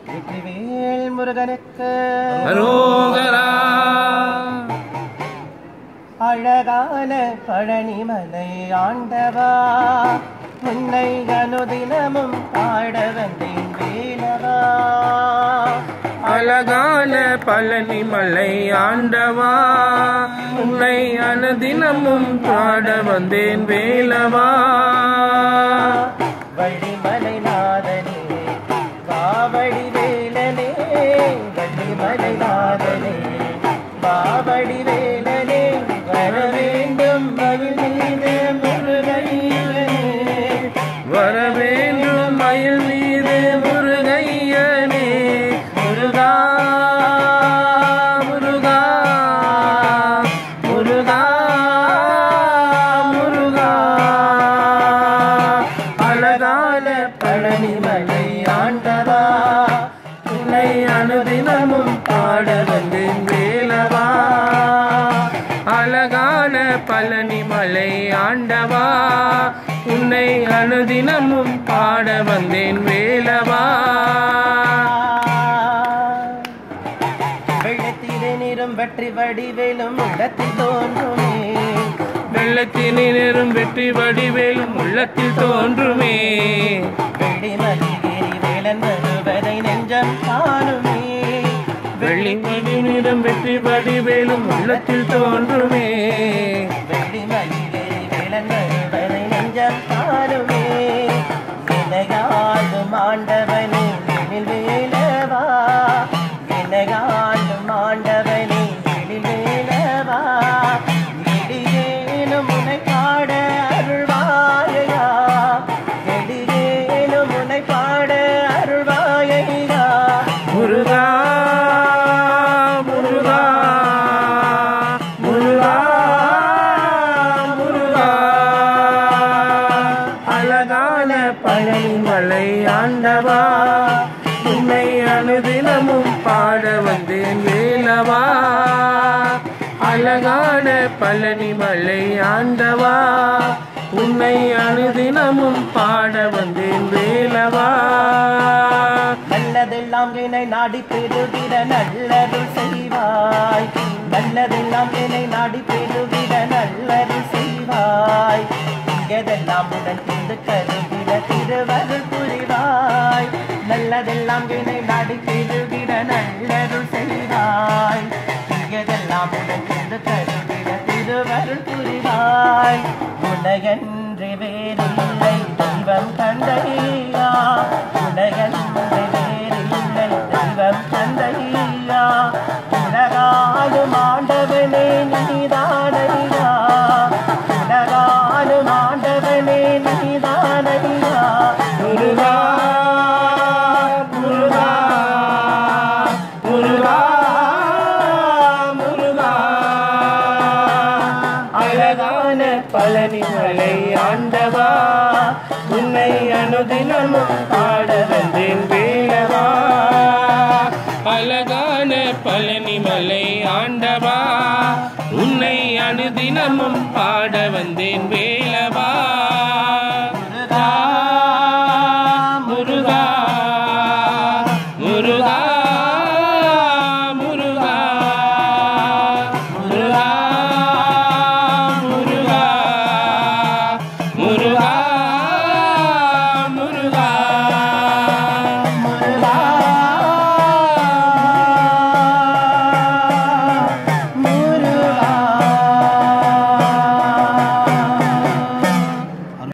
வெற்றிவேல் முருகனுக்கு அரோகரா அழகான பழனிமலை ஆண்டவா உன்னை அனுதினமும் பாட வந்தேன் வேலவா அழகான பழனி மலை ஆண்டவா உன்னை அனுதினமும் பாட வந்தேன் வேலவா வள்ளிமலை நாதனே பாவடி வேலனே வள்ளிமலை நாதனே பாவடி வேலனே வர வேண்டும் மயில் மீது முருகையனே வர வேண்டும் மயில் மீது முருகையனே முருகா முருகா முருகா முருகா அழகான பழனிமலை ஆண்டவா உன்னை அனுதினமும் பாட வந்தேன் வேலவா அழகான பழனி மலை ஆண்டவா உன்னை அனுதினமும் பாட வந்தேன் வேலவா வெள்ளத்திலே நிறம் வெற்றி வடிவேலும் உள்ளத்தில் தோன்றுமே வெள்ளத்தினிரும் வெற்றி வடிவேலும் உள்ளத்தில் தோன்றுமே வெள்ளி மலிகேறி வேலன் வருவதை நெஞ்சம் காணுமே வெள்ளி மடிநிறம் வெற்றி வடிவேலும் உள்ளத்தில் தோன்றுமே வெள்ளி மலிகேறி வேலன் வருவதை நெஞ்சம் காணுமே விலகாடும் ஆண்டவனே எழில் வேலவா விலகாடும் ஆண்டவனே எழில் வேலவா எடியேனும் உனை பாட அருள்வாயா எடியேனும் உனை பாட அருள்வாயா முருகா முருகா முருகா முருகா அழகான பழனி மலை ஆண்டவா உன்னை அனுதினமும் பாட வந்தேன் வேலவா அழகான பழனி மலை ஆண்டவா உன்னை அனுதினமும் பாட வந்தேன் வேலவா நல்லதெல்லாம் என்னை நாடி பெறுகிற நல்லருள் செய்வாய் நல்லதெல்லாம் என்னை நாடி பெறுகிற நல்லருள் செய்வாய் எதெல்லாம் உடன் திருந்து கருகிற திருவருள் புரிவாய் நல்லதெல்லாம் என்னை நாடி பெறுகிற நல்லருள் செய்வாய் எதெல்லாம் உடன் திருந்து கருகிற திருவருள் புரிவாய் உலகன்று வேறில்லை தெய்வம் தந்தையா உலகன்று வேறில்லை தெய்வம் தந்தையா உலகாலும் ஆண்டவனே நீதானையா உலகாலும் ஆண்டவனே நீதானையா முருகா முருகா முருகா முருகா அழகான பழனி மலை ஆண்டவா உன்னை அனுதினமும் பாட வந்தேன் வேலவா அழகான பழனி மலை ஆண்டவா உன்னை அனுதினமும் பாட